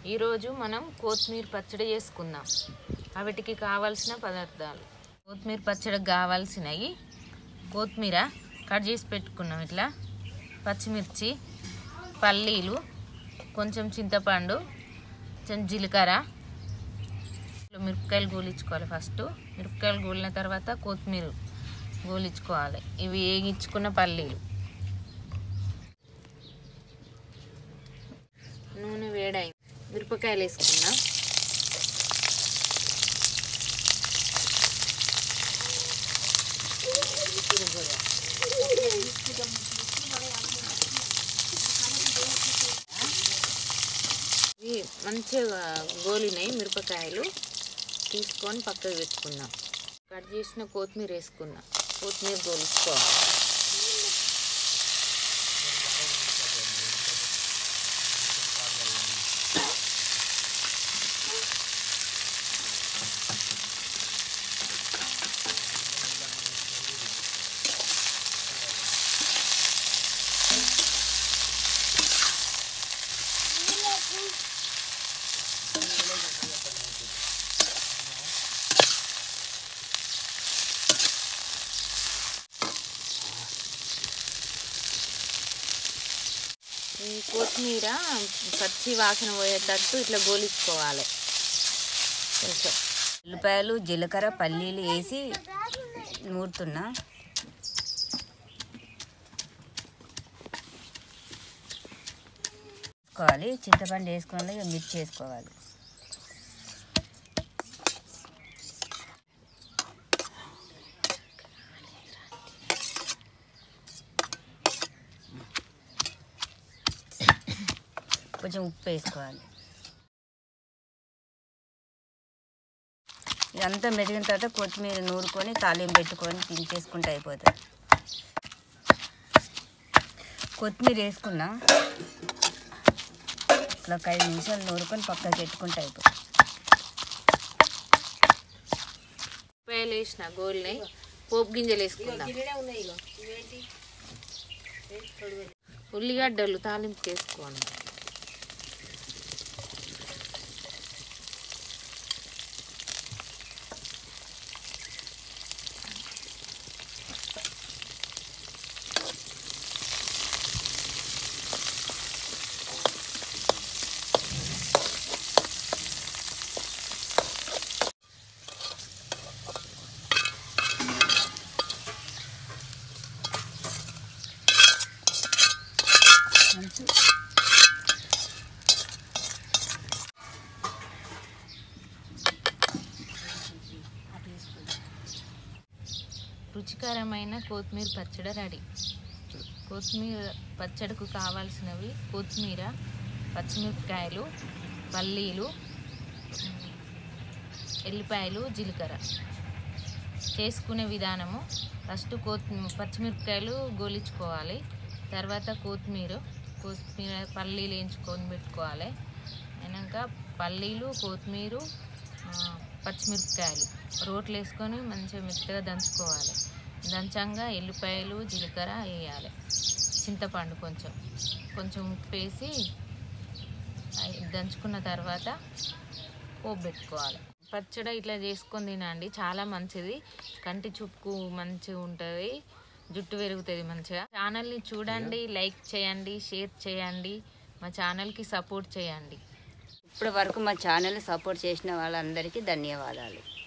ఈరోజు మనం కొత్తిమీర పచ్చడి చేసుకుందాం వాటికి కావాల్సిన పదార్థాలు కొత్తిమీర పచ్చడికి కావాల్సినవి కొత్తిమీర కట్ చేసి పెట్టుకున్నాం ఇట్లా పచ్చిమిర్చి పల్లీలు కొంచెం చింతపండు కొంచెం జీలకర్ర ఇట్లా మిరపకాయలు గోలించుకోవాలి ఫస్ట్ మిరపకాయలు గోలిన తర్వాత కొత్తిమీర గోలించుకోవాలి ఇవి వేగించుకున్న పల్లీలు నూనె వేడాయి మిరపకాయలు వేసుకున్నా ఇవి మంచిగా గోలినాయి మిరపకాయలు తీసుకొని పక్కకు పెట్టుకుందాం కట్ చేసిన కొత్తిమీర వేసుకున్నా కొత్తిమీర గోలుచుకోవాలి ఈ కొత్తిమీర పచ్చి వాసన పోయేటట్టు ఇట్లా గోలించుకోవాలి కొంచెం ఉల్లిపాయలు జీలకర్ర పల్లీలు వేసి నూరుతున్నా వేసుకోవాలి చింతపండు వేసుకోవాలి ఇక మిర్చి వేసుకోవాలి కొంచెం ఉప్పు వేసుకోవాలి ఇదంతా మెరిగిన తర్వాత కొత్తిమీర నూరుకొని తాలింపు పెట్టుకొని దించేసుకుంటే అయిపోతుంది కొత్తిమీర వేసుకున్నా ఇట్లా ఒక ఐదు నిమిషాలు నూరుకొని పక్కకి పెట్టుకుంటే అయిపోతుంది ఉల్లిపాయలు వేసిన గోలినాయి పోపు గింజలు వేసుకుందాం ఉల్లిగడ్డలు తాలింపు వేసుకోండి రుచికరమైన కొత్తిమీర పచ్చడి రెడీ కొత్తిమీర పచ్చడికి కావాల్సినవి కొత్తిమీర పచ్చిమిరపకాయలు పల్లీలు ఎల్లిపాయలు జీలకర్ర చేసుకునే విధానము ఫస్ట్ కొత్తిమీర పచ్చిమిరపకాయలు గోలించుకోవాలి తర్వాత కొత్తిమీర కొత్తిమీర పల్లీలు వేయించుకొని పెట్టుకోవాలి అయినాక పల్లీలు కొత్తిమీర ఆ, పచ్చిమిరపకాయలు రోట్లు వేసుకొని మంచిగా మెత్తగా దంచుకోవాలి దంచంగా ఎల్లిపాయలు జీలకర్ర వేయాలి చింతపండు కొంచెం కొంచెం ఉప్పు వేసి అయి దంచుకున్న తర్వాత పోపు పెట్టుకోవాలి పచ్చడి ఇట్లా చేసుకొని తినండి చాలా మంచిది కంటి చూపుకు మంచిగా ఉంటుంది జుట్టు పెరుగుతుంది మంచిగా ఛానల్ని చూడండి లైక్ చేయండి షేర్ చేయండి మా ఛానల్కి సపోర్ట్ చేయండి ఇప్పటి వరకు మా ఛానల్ సపోర్ట్ చేసిన వాళ్ళందరికీ ధన్యవాదాలు